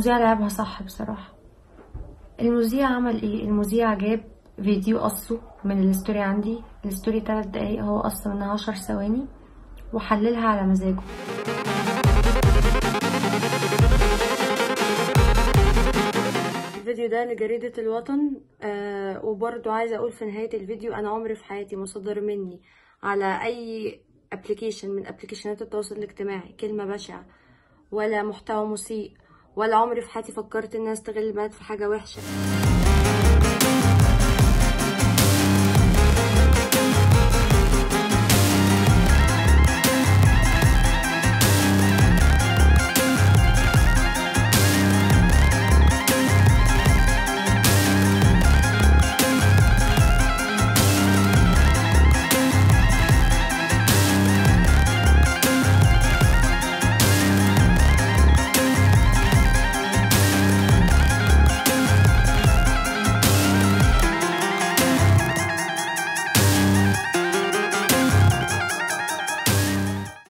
المذيع لعبها صح بصراحة المذيع عمل ايه المذيع جاب فيديو قصه من الستوري عندي الستوري تلات دقايق هو قص منها عشر ثواني وحللها على مزاجه الفيديو ده لجريدة الوطن آه وبرضو عايزة اقول في نهاية الفيديو انا عمري في حياتي ما صدر مني على اي ابلكيشن من ابلكيشنات التواصل الاجتماعي كلمة بشعة ولا محتوى مسيء ولا عمري في حياتي فكرت ان أنا استغل البنات في حاجة وحشة